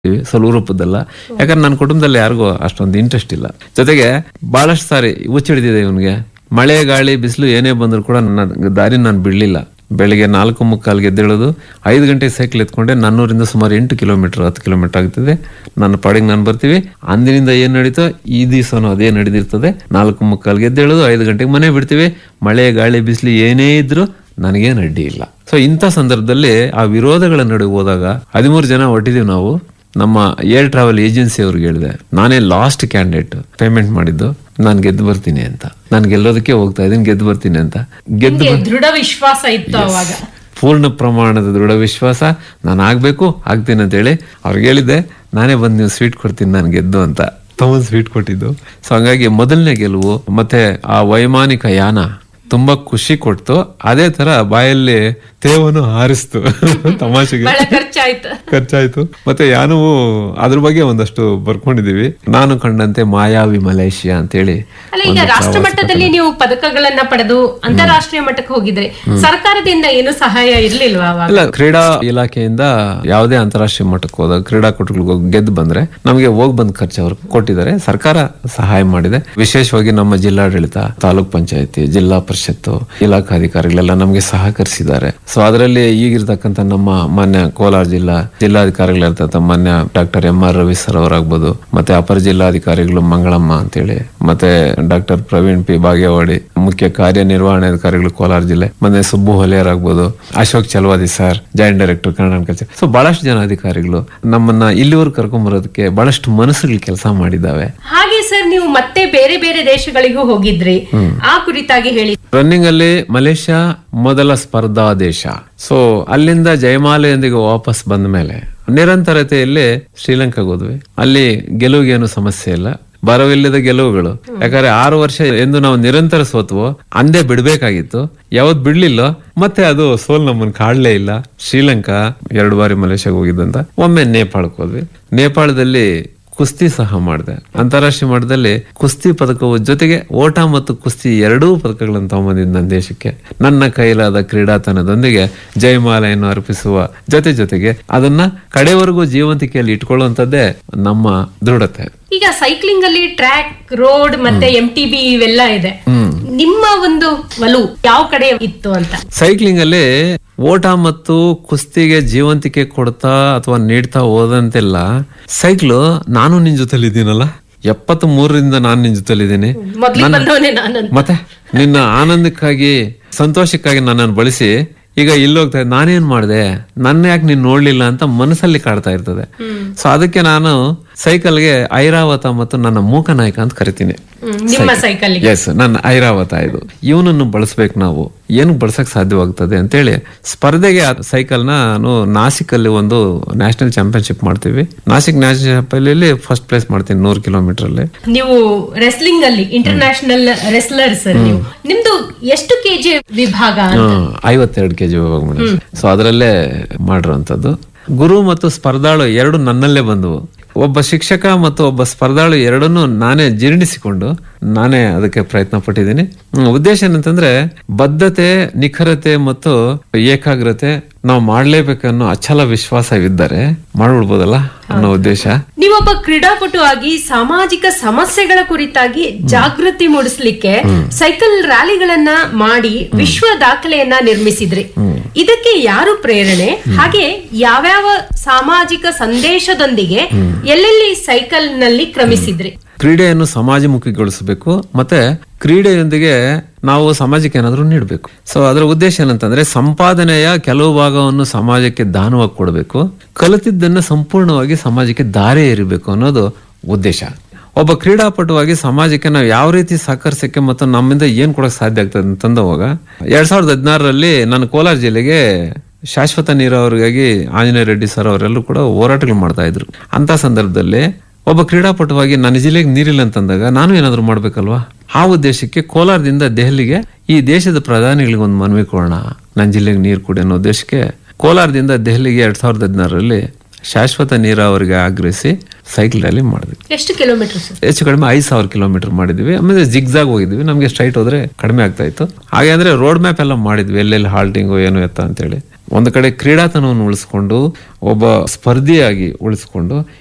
ಸ್ವರೂಪದ್ದಲ್ಲ ಯಾಕಂದ್ರೆ ನನ್ನ ಕುಟುಂಬದಲ್ಲಿ ಯಾರಿಗೂ ಅಷ್ಟೊಂದು ಇಂಟ್ರೆಸ್ಟ್ ಇಲ್ಲ ಜೊತೆಗೆ ಬಹಳಷ್ಟು ಸಾರಿ ಹುಚ್ಚಿಡಿದಿದೆ ಇವನಿಗೆ ಮಳೆ ಗಾಳಿ ಬಿಸಿಲು ಏನೇ ಬಂದ್ರು ಕೂಡ ನನ್ನ ದಾರಿ ನಾನು ಬಿಡ್ಲಿಲ್ಲ ಬೆಳಿಗ್ಗೆ ನಾಲ್ಕು ಮುಕ್ಕಾಲ್ಗೆ ಎದ್ದೇಳೋದು ಐದು ಗಂಟೆಗೆ ಸೈಕಲ್ ಎತ್ಕೊಂಡೆ ನನ್ನೂರಿಂದ ಸುಮಾರು ಎಂಟು ಕಿಲೋಮೀಟರ್ ಹತ್ತು ಕಿಲೋಮೀಟರ್ ಆಗ್ತದೆ ನನ್ನ ಪಾಡಿಗೆ ನಾನು ಬರ್ತೀವಿ ಅಂದಿನಿಂದ ಏನ್ ನಡೀತೋ ಈ ದಿವಸನೂ ಅದೇ ನಡೆದಿರ್ತದೆ ನಾಲ್ಕು ಮುಕ್ಕಾಲ್ಗೆ ಎದ್ದೇಳೋದು ಐದು ಗಂಟೆಗೆ ಮನೆ ಬಿಡ್ತೀವಿ ಮಳೆ ಗಾಳಿ ಬಿಸಿಲು ಏನೇ ಇದ್ರು ನನಗೇನು ಅಡ್ಡಿ ಇಲ್ಲ ಸೊ ಇಂಥ ಸಂದರ್ಭದಲ್ಲಿ ಆ ವಿರೋಧಗಳ ನಡುವೆ ಹೋದಾಗ ಹದಿಮೂರು ಜನ ಹೊಟ್ಟಿದೀವಿ ನಾವು ನಮ್ಮ ಏರ್ ಟ್ರಾವೆಲ್ ಏಜೆನ್ಸಿ ಅವ್ರಿಗೆ ಹೇಳಿದೆ ನಾನೇ ಲಾಸ್ಟ್ ಕ್ಯಾಂಡಿಡೇಟ್ ಪೇಮೆಂಟ್ ಮಾಡಿದ್ದು ನಾನು ಗೆದ್ದು ಬರ್ತೀನಿ ಅಂತ ನಾನು ಗೆಲ್ಲೋದಕ್ಕೆ ಹೋಗ್ತಾ ಇದ್ದೀನಿ ಗೆದ್ದು ಬರ್ತೀನಿ ಅಂತ ಗೆದ್ದು ನಿಮ್ಗೆ ದೃಢ ವಿಶ್ವಾಸ ಇತ್ತು ಅವಾಗ ಪೂರ್ಣ ಪ್ರಮಾಣದ ದೃಢ ವಿಶ್ವಾಸ ನಾನು ಆಗ್ಬೇಕು ಆಗ್ತೀನಿ ಅಂತ ಹೇಳಿ ಅವ್ರಿಗೆ ಹೇಳಿದ್ದೆ ನಾನೇ ಬಂದು ನೀವು ಸ್ವೀಟ್ ಕೊಡ್ತೀನಿ ನಾನು ಗೆದ್ದು ಅಂತ ತಗೊಂಡ್ ಸ್ವೀಟ್ ಕೊಟ್ಟಿದ್ದು ಸೊ ಹಂಗಾಗಿ ಮೊದಲನೇ ಗೆಲುವು ಮತ್ತೆ ಆ ವೈಮಾನಿಕ ಯಾನ ತುಂಬಾ ಖುಷಿ ಕೊಡ್ತು ಅದೇ ತರ ಬಾಯಲ್ಲಿ ತೇವನ್ನು ಹಾರಿಸ್ತು ತಮಾಷೆಗೆ ಬಹಳ ಖರ್ಚಾಯ್ತು ಖರ್ಚಾಯ್ತು ಮತ್ತೆ ಯಾನವು ಅದ್ರ ಬಗ್ಗೆ ಒಂದಷ್ಟು ಬರ್ಕೊಂಡಿದೀವಿ ನಾನು ಕಂಡಂತೆ ಮಾಯಾವಿ ಮಲೇಷಿಯಾ ಅಂತೇಳಿ ಅಲ್ಲ ಈಗ ರಾಷ್ಟ್ರ ಮಟ್ಟದಲ್ಲಿ ನೀವು ಪದಕಗಳನ್ನ ಪಡೆದು ಅಂತಾರಾಷ್ಟ್ರೀಯ ಮಟ್ಟಕ್ಕೆ ಹೋಗಿದ್ರೆ ಸರ್ಕಾರದಿಂದ ಏನು ಸಹಾಯ ಇರ್ಲಿಲ್ವಾ ಅವಾಗ ಇಲ್ಲ ಕ್ರೀಡಾ ಇಲಾಖೆಯಿಂದ ಯಾವುದೇ ಅಂತಾರಾಷ್ಟ್ರೀಯ ಮಟ್ಟಕ್ಕೆ ಹೋದಾಗ ಕ್ರೀಡಾಕೂಟಗಳಿಗೆ ಹೋಗಿ ಗೆದ್ದು ಬಂದ್ರೆ ನಮಗೆ ಹೋಗ್ ಬಂದ್ ಖರ್ಚು ಅವರು ಕೊಟ್ಟಿದ್ದಾರೆ ಸರ್ಕಾರ ಸಹಾಯ ಮಾಡಿದೆ ವಿಶೇಷವಾಗಿ ನಮ್ಮ ಜಿಲ್ಲಾಡಳಿತ ತಾಲೂಕ್ ಪಂಚಾಯತಿ ಜಿಲ್ಲಾ ಪರಿಷತ್ತು ಇಲಾಖಾಧಿಕಾರಿಗಳೆಲ್ಲ ನಮಗೆ ಸಹಕರಿಸಿದ್ದಾರೆ ಸೊ ಅದರಲ್ಲಿ ಈಗಿರ್ತಕ್ಕಂಥ ನಮ್ಮ ಮಾನ್ಯ ಕೋಲಾರ ಜಿಲ್ಲಾ ಜಿಲ್ಲಾಧಿಕಾರಿಗಳಿರ್ತಕ್ಕಂಥ ಮಾನ್ಯ doctor M R Ravi sir ಅವರಾಗ್ಬೋದು ಮತ್ತೆ ಅಪರ ಜಿಲ್ಲಾಧಿಕಾರಿಗಳು ಮಂಗಳಮ್ಮ ಅಂತೇಳಿ ಮತ್ತೆ ಡಾಕ್ಟರ್ ಪ್ರವೀಣ್ ಪಿ ಬಾಗೇವಾಡಿ ಮುಖ್ಯ ಕಾರ್ಯನಿರ್ವಹಣಾಧಿಕಾರಿಗಳು ಕೋಲಾರ ಜಿಲ್ಲೆ ಮತ್ತೆ ಸುಬ್ಬು ಹೊಲೆಯರ್ ಆಗ್ಬೋದು Ashok Chalavadi sir joint director Kannada culture so ಬಹಳಷ್ಟು ಜನ ಅಧಿಕಾರಿಗಳು ನಮ್ಮನ್ನ ಇಲ್ಲಿವರೆಗೂ ಕರ್ಕೊಂಡ್ ಬರೋದಕ್ಕೆ ಬಹಳಷ್ಟು ಮನಸ್ಸುಗಳು ಕೆಲಸ ಮಾಡಿದ್ದಾವೆ ಹಾಗೆ ಸರ್ ನೀವು ಮತ್ತೆ ಬೇರೆ ಬೇರೆ ದೇಶಗಳಿಗೂ ಹೋಗಿದ್ರಿ ಆ ಕುರಿತಾಗಿ ಹೇಳಿ ರನ್ನಿಂಗ್ ಅಲ್ಲಿ ಮಲೇಷ್ಯಾ ಮೊದಲ ಸ್ಪರ್ಧಾ ದೇಶ ಸೊ ಅಲ್ಲಿಂದ ಜಯಮಾಲೆಯೊಂದಿಗೆ ವಾಪಸ್ ಬಂದ ಮೇಲೆ ನಿರಂತರತೆಯಲ್ಲಿ ಶ್ರೀಲಂಕಾಗೆ ಹೋದ್ವಿ ಅಲ್ಲಿ ಗೆಲುವಿಗೇನು ಸಮಸ್ಯೆ ಇಲ್ಲ ಬರವಿಲ್ಲದ ಗೆಲುವುಗಳು ಯಾಕಂದ್ರೆ ಆರು ವರ್ಷ ಎಂದು ನಾವು ನಿರಂತರ ಸೋತ್ವೋ ಅಂದೇ ಬಿಡ್ಬೇಕಾಗಿತ್ತು ಯಾವತ್ ಬಿಡ್ಲಿಲ್ಲ ಮತ್ತೆ ಅದು ಸೋಲ್ ನಮ್ಮನ್ನ ಕಾಡ್ಲೇ ಇಲ್ಲ ಶ್ರೀಲಂಕಾ ಎರಡು ಬಾರಿ ಮಲೇಷ್ಯಾಗ ಹೋಗಿದ್ದಂತ ಒಮ್ಮೆ ನೇಪಾಳಕ್ಕೆ ಹೋದ್ವಿ ನೇಪಾಳದಲ್ಲಿ ಕುಸ್ತಿ ಸಹ ಮಾಡಿದೆ ಅಂತಾರಾಷ್ಟ್ರೀಯ ಮಟ್ಟದಲ್ಲಿ ಕುಸ್ತಿ ಪದಕವು ಜೊತೆಗೆ ಓಟ ಮತ್ತು ಕುಸ್ತಿ ಎರಡೂ ಪದಕಗಳನ್ನು ತಗೊಂಬಂದಿದ್ದು ನನ್ನ ದೇಶಕ್ಕೆ ನನ್ನ ಕೈಲಾದ ಕ್ರೀಡಾತನದೊಂದಿಗೆ ಜಯಮಾಲೆಯನ್ನು ಅರ್ಪಿಸುವ ಜೊತೆ ಜೊತೆಗೆ ಅದನ್ನ ಕಡೆವರೆಗೂ ಜೀವಂತಿಕೆಯಲ್ಲಿ ಇಟ್ಕೊಳ್ಳುವಂಥದ್ದೇ ನಮ್ಮ ದೃಢತೆ ಈಗ ಸೈಕ್ಲಿಂಗ್ ಅಲ್ಲಿ ಟ್ರ್ಯಾಕ್ ರೋಡ್ ಮತ್ತೆ ಎಂ ಟಿ ಬಿ ಇವೆಲ್ಲ ಇದೆ ನಿಮ್ಮ ಒಂದು ಒಲವು ಯಾವ ಕಡೆ ಇತ್ತು ಅಂತ ಸೈಕ್ಲಿಂಗ್ ಅಲ್ಲಿ ಓಟ ಮತ್ತು ಕುಸ್ತಿಗೆ ಜೀವಂತಿಕೆ ಕೊಡ್ತಾ ಅಥವಾ ನೀಡ್ತಾ ಹೋದಂತೆಲ್ಲ ಸೈಕ್ಲು ನಾನು ನಿನ್ ಜೊತೆಲಿ ಇದ್ದೀನಲ್ಲ ಎಪ್ಪತ್ತ್ ಮೂರರಿಂದ ನಾನು ನಿನ್ ಜೊತೆಲಿದ್ದೀನಿ ಮೊದ್ಲಿಗೆ ಬಂದವನೇ ನಾನು ಮತ್ತೆ ನಿನ್ನ ಆನಂದಕ್ಕಾಗಿ ಸಂತೋಷಕ್ಕಾಗಿ ನನ್ನನ್ನು ಬಳಸಿ ಈಗ ಇಲ್ಲಿ ಹೋಗ್ತಾ ಇದ್ದೆ, ನಾನೇನ್ ಮಾಡಿದೆ ನನ್ನ ಯಾಕೆ ನೀನ್ ನೋಡ್ಲಿಲ್ಲ ಅಂತ ಮನಸ್ಸಲ್ಲಿ ಕಾಡ್ತಾ ಇರ್ತದೆ ಸೊ ಅದಕ್ಕೆ ನಾನು ಸೈಕಲ್ಗೆ ಐರಾವತ ಮತ್ತು ನನ್ನ ಮೂಕನಾಯಕ ಅಂತ ಕರಿತೀನಿ ನಿಮ್ಮ ಸೈಕಲ್ ಎಸ್ ನನ್ನ ಐರಾವತ ಇದು ಇವನನ್ನು ಬಳಸ್ಬೇಕು ನಾವು ಏನು ಬಳಸಕ್ ಸಾಧ್ಯವಾಗ್ತದೆ ಅಂತೇಳಿ ಸ್ಪರ್ಧೆಗೆ ಆ ಸೈಕಲ್ ನಾನು ನಾಸಿಕ್ ಅಲ್ಲಿ ಒಂದು ನ್ಯಾಷನಲ್ ಚಾಂಪಿಯನ್ಶಿಪ್ ಮಾಡ್ತೀವಿ Nashik national champion first place ಮಾಡ್ತೀನಿ ನೂರು ಕಿಲೋಮೀಟರ್ ಅಲ್ಲಿ ನೀವು ರೆಸ್ಲಿಂಗ್ ಅಲ್ಲಿ ಇಂಟರ್ನ್ಯಾಷನಲ್ ರೆಸ್ಲರ್ ಸರ್ ನೀವು ನಿಮ್ದು ಎಷ್ಟು ಕೆಜಿ ವಿಭಾಗ ಹ್ಮ್, ಐವತ್ತೆರಡು ಕೆಜಿ ವಿಭಾಗ ಮೇಡಮ್ ಸೊ ಅದರಲ್ಲೇ ಮಾಡಿರುವಂತದ್ದು ಗುರು ಮತ್ತು ಸ್ಪರ್ಧಾಳು ಎರಡು ನನ್ನಲ್ಲೇ ಬಂದವು ಒಬ್ಬ ಶಿಕ್ಷಕ ಮತ್ತು ಒಬ್ಬ ಸ್ಪರ್ಧಾಳು ಎರಡನ್ನೂ ನಾನೇ ಜೀರ್ಣಿಸಿಕೊಂಡು ನಾನೇ ಅದಕ್ಕೆ ಪ್ರಯತ್ನ ಪಟ್ಟಿದ್ದೀನಿ ಹ್ಮ್, ಉದ್ದೇಶ ಏನಂತಂದ್ರೆ ಬದ್ಧತೆ ನಿಖರತೆ ಮತ್ತು ಏಕಾಗ್ರತೆ ನಾವು ಮಾಡ್ಲೇಬೇಕನ್ನೋ ಅಚಲ ವಿಶ್ವಾಸವಿದ್ದರೆ ಮಾಡ್ಬಿಡ್ಬೋದಲ್ಲ ಅನ್ನೋ ಉದ್ದೇಶ ನೀವೊಬ್ಬ ಕ್ರೀಡಾಪಟು ಆಗಿ ಸಾಮಾಜಿಕ ಸಮಸ್ಯೆಗಳ ಕುರಿತಾಗಿ ಜಾಗೃತಿ ಮೂಡಿಸ್ಲಿಕ್ಕೆ ಸೈಕಲ್ ರ್ಯಾಲಿಗಳನ್ನ ಮಾಡಿ ವಿಶ್ವ ದಾಖಲೆಯನ್ನ ನಿರ್ಮಿಸಿದ್ರಿ ಇದಕ್ಕೆ ಯಾರು ಪ್ರೇರಣೆ ಹಾಗೆ ಯಾವ್ಯಾವ ಸಾಮಾಜಿಕ ಸಂದೇಶದೊಂದಿಗೆ ಎಲ್ಲೆಲ್ಲಿ ಸೈಕಲ್ ನಲ್ಲಿ ಕ್ರಮಿಸಿದ್ರಿ ಕ್ರೀಡೆಯನ್ನು ಸಮಾಜಮುಖಿಗೊಳಿಸಬೇಕು ಮತ್ತೆ ಕ್ರೀಡೆಯೊಂದಿಗೆ ನಾವು ಸಮಾಜಕ್ಕೆ ಏನಾದರೂ ನೀಡಬೇಕು ಸೊ ಅದರ ಉದ್ದೇಶ ಏನಂತಂದ್ರೆ ಸಂಪಾದನೆಯ ಕೆಲವು ಭಾಗವನ್ನು ಸಮಾಜಕ್ಕೆ ದಾನವಾಗಿ ಕೊಡಬೇಕು ಕಲಿತಿದ್ದನ್ನು ಸಂಪೂರ್ಣವಾಗಿ ಸಮಾಜಕ್ಕೆ ದಾರಿ ಎರಿಬೇಕು ಅನ್ನೋದು ಉದ್ದೇಶ ಒಬ್ಬ ಕ್ರೀಡಾಪಟುವಾಗಿ ಸಮಾಜಕ್ಕೆ ನಾವು ಯಾವ ರೀತಿ ಸಹಕರಿಸಕ್ಕೆ ಮತ್ತು ನಮ್ಮಿಂದ ಏನ್ ಕೊಡಕ್ ಸಾಧ್ಯ ಆಗ್ತದೆ ಅಂತಂದವಾಗ ಎರಡ್ ಸಾವಿರದ ಹದಿನಾರರಲ್ಲಿ ನಾನು ಕೋಲಾರ ಜಿಲ್ಲೆಗೆ ಶಾಶ್ವತ ನೀರಾವರಿಗಾಗಿ ಆಂಜನೇಯ ರೆಡ್ಡಿ ಸರ್ ಅವರೆಲ್ಲರೂ ಕೂಡ ಹೋರಾಟಗಳು ಮಾಡ್ತಾ ಇದ್ರು ಅಂತ ಸಂದರ್ಭದಲ್ಲಿ ಒಬ್ಬ ಕ್ರೀಡಾಪಟುವಾಗಿ ನನ್ನ ಜಿಲ್ಲೆಗೆ ನೀರಿಲ್ಲ ಅಂತಂದಾಗ ನಾನು ಏನಾದ್ರು ಮಾಡ್ಬೇಕಲ್ವಾ ಆ ಉದ್ದೇಶಕ್ಕೆ ಕೋಲಾರದಿಂದ ದೆಹಲಿಗೆ ಈ ದೇಶದ ಪ್ರಧಾನಿಗಳಿಗೆ ಒಂದು ಮನವಿ ಕೊಡೋಣ ನನ್ನ ಜಿಲ್ಲೆಗೆ ನೀರು ಕೊಡಿ ಅನ್ನೋ ಉದ್ದೇಶಕ್ಕೆ ಕೋಲಾರದಿಂದ ದೆಹಲಿಗೆ ಎರಡ್ ಸಾವಿರದ ಹದಿನಾರರಲ್ಲಿ ಶಾಶ್ವತ ನೀರಾವರಿಗೆ ಆಗ್ರಹಿಸಿ ಸೈಕಲ್ ರ್ಯಾಲಿ ಮಾಡಿದ್ವಿ ಎಷ್ಟು ಕಿಲೋಮೀಟರ್ ಸರ್ ಹೆಚ್ಚು ಕಡಿಮೆ ಐದು ಸಾವಿರ ಕಿಲೋಮೀಟರ್ ಮಾಡಿದ್ವಿ ಆಮೇಲೆ ಜಿಗ್ಜಾಗ್ ಹೋಗಿದ್ವಿ ನಮಗೆ ಸ್ಟ್ರೈಟ್ ಹೋದ್ರೆ ಕಡಿಮೆ ಆಗ್ತಾ ಇತ್ತು ಹಾಗೆ ಅಂದ್ರೆ ರೋಡ್ ಮ್ಯಾಪ್ ಎಲ್ಲ ಮಾಡಿದ್ವಿ ಎಲ್ಲೆಲ್ಲಿ ಹಾಲ್ಟಿಂಗು ಏನು ಎತ್ತ ಅಂತೇಳಿ ಒಂದು ಕಡೆ ಕ್ರೀಡಾತನವನ್ನು ಉಳಿಸ್ಕೊಂಡು ಒಬ್ಬ ಸ್ಪರ್ಧಿಯಾಗಿ ಉಳಿಸ್ಕೊಂಡು